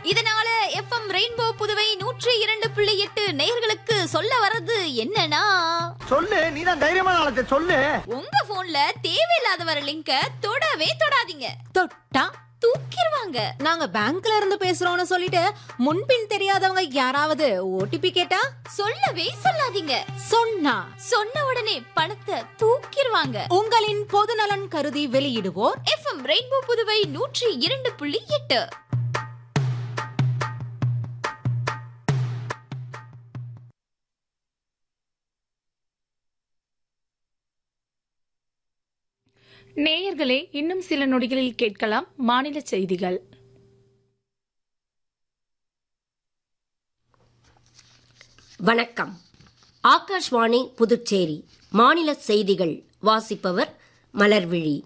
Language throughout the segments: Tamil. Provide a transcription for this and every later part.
இதனால எஃப்எம் ரெயின்போ புதுவை நூற்றி இரண்டு புள்ளி எட்டு நேயர்களுக்கு சொல்ல வர்றது என்னன்னா சொல்லு நீதான் தைரியமான ஆளத்தை சொல்லு உங்க போன்ல தேவையில்லாத வர லிங்க தொடவே தொடாதீங்க தொட்டா தூக்கிடுவாங்க நாங்க பேங்க்ல இருந்து பேசுறோம்னு சொல்லிட்டு முன்பின் தெரியாதவங்க யாராவது ஓடிபி கேட்டா சொல்லவே சொல்லாதீங்க சொன்னா சொன்ன உடனே பணத்தை தூக்கிடுவாங்க உங்களின் பொதுநலன் கருதி வெளியிடுவோர் எஃப்எம் ரெயின்போ புதுவை நூற்றி இரண்டு புள்ளி எட்டு நேயர்களே இன்னும் சில நொடிகளில் கேட்கலாம் மாநில செய்திகள் வணக்கம் ஆகாஷ்வாணி புதுச்சேரி மாநில செய்திகள் வாசிப்பவர் மலர்விழி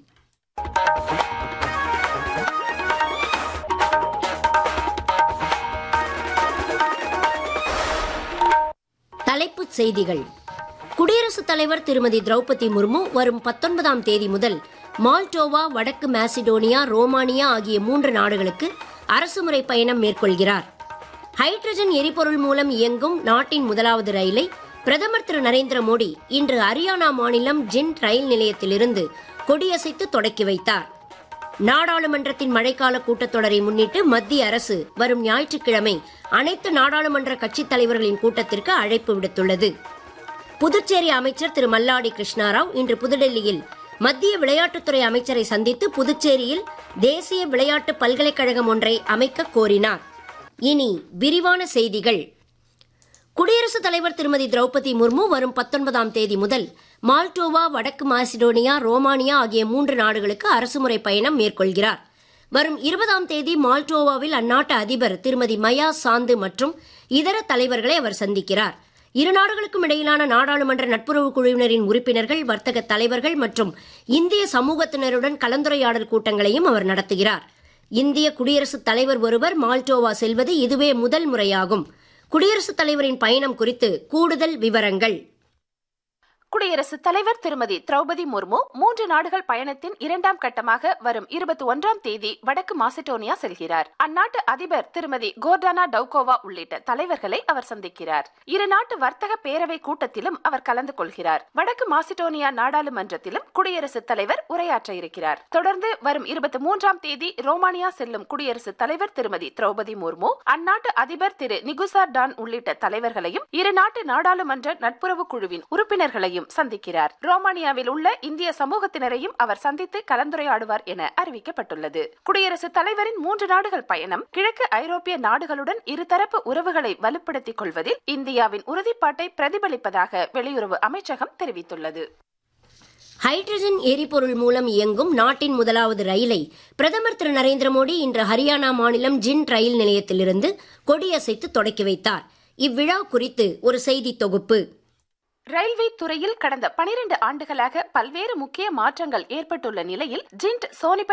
தலைப்புச் செய்திகள் குடியரசுத் தலைவர் திருமதி திரௌபதி முர்மு வரும் பத்தொன்பதாம் தேதி முதல் மால்டோவா வடக்கு மாசிடோனியா ரோமானியா ஆகிய மூன்று நாடுகளுக்கு அரசுமுறை பயணம் மேற்கொள்கிறார் ஹைட்ரஜன் எரிபொருள் மூலம் இயங்கும் நாட்டின் முதலாவது ரயிலை பிரதமர் திரு நரேந்திர மோடி இன்று ஹரியானா மாநிலம் ஜின் ரயில் நிலையத்திலிருந்து கொடியசைத்து தொடக்கி வைத்தார் நாடாளுமன்றத்தின் மழைக்கால கூட்டத்தொடரை முன்னிட்டு மத்திய அரசு வரும் ஞாயிற்றுக்கிழமை அனைத்து நாடாளுமன்ற கட்சித் தலைவர்களின் கூட்டத்திற்கு அழைப்பு விடுத்துள்ளது புதுச்சேரி அமைச்சர் திரு மல்லாடி கிருஷ்ணாராவ் இன்று புதுடெல்லியில் மத்திய விளையாட்டுத்துறை அமைச்சரை சந்தித்து புதுச்சேரியில் தேசிய விளையாட்டு பல்கலைக்கழகம் ஒன்றை அமைக்க கோரினார் இனி விரிவான செய்திகள் குடியரசுத் தலைவர் திருமதி திரௌபதி முர்மு வரும் பத்தொன்பதாம் தேதி முதல் மால்டோவா வடக்கு மாசிடோனியா ரோமானியா ஆகிய மூன்று நாடுகளுக்கு அரசுமுறை பயணம் மேற்கொள்கிறார் வரும் இருபதாம் தேதி மால்டோவாவில் அந்நாட்டு அதிபர் திருமதி மயா சாந்து மற்றும் இதர தலைவர்களை அவர் சந்திக்கிறார் இரு நாடுகளுக்கும் இடையிலான நாடாளுமன்ற நட்புறவு குழுவினரின் உறுப்பினர்கள் வர்த்தக தலைவர்கள் மற்றும் இந்திய சமூகத்தினருடன் கலந்துரையாடல் கூட்டங்களையும் அவர் நடத்துகிறார் இந்திய குடியரசுத் தலைவர் ஒருவர் மால்டோவா செல்வது இதுவே முதல் முறையாகும் குடியரசுத் தலைவரின் பயணம் குறித்து கூடுதல் விவரங்கள் குடியரசுத் தலைவர் திருமதி திரௌபதி முர்மு மூன்று நாடுகள் பயணத்தின் இரண்டாம் கட்டமாக வரும் இருபத்தி ஒன்றாம் தேதி வடக்கு மாசிடோனியா செல்கிறார் அந்நாட்டு அதிபர் திருமதி கோர்டானா டவுகோவா உள்ளிட்ட தலைவர்களை அவர் சந்திக்கிறார் இரு நாட்டு வர்த்தக பேரவை கூட்டத்திலும் அவர் கலந்து கொள்கிறார் வடக்கு மாசிடோனியா நாடாளுமன்றத்திலும் குடியரசுத் தலைவர் உரையாற்ற இருக்கிறார் தொடர்ந்து வரும் இருபத்தி மூன்றாம் தேதி ரோமானியா செல்லும் குடியரசுத் தலைவர் திருமதி திரௌபதி முர்மு அந்நாட்டு அதிபர் திரு நிகுசார் டான் உள்ளிட்ட தலைவர்களையும் இரு நாட்டு நாடாளுமன்ற நட்புறவு குழுவின் உறுப்பினர்களையும் சந்திக்கிறார் ரோமானியாவில் உள்ள இந்திய சமூகத்தினரையும் அவர் சந்தித்து கலந்துரையாடுவார் என அறிவிக்கப்பட்டுள்ளது குடியரசுத் தலைவரின் மூன்று நாடுகள் பயணம் கிழக்கு ஐரோப்பிய நாடுகளுடன் இருதரப்பு உறவுகளை வலுப்படுத்திக் கொள்வதில் இந்தியாவின் உறுதிப்பாட்டை பிரதிபலிப்பதாக வெளியுறவு அமைச்சகம் தெரிவித்துள்ளது ஹைட்ரஜன் எரிபொருள் மூலம் இயங்கும் நாட்டின் முதலாவது ரயிலை பிரதமர் திரு நரேந்திர மோடி இன்று ஹரியானா மாநிலம் ஜின் ரயில் நிலையத்திலிருந்து கொடியசைத்து தொடக்கி வைத்தார் இவ்விழா குறித்து ஒரு செய்தி தொகுப்பு ரயில்வே துறையில் கடந்த பனிரெண்டு ஆண்டுகளாக பல்வேறு முக்கிய மாற்றங்கள் ஏற்பட்டுள்ள நிலையில் ஜிண்ட் சோனிபட்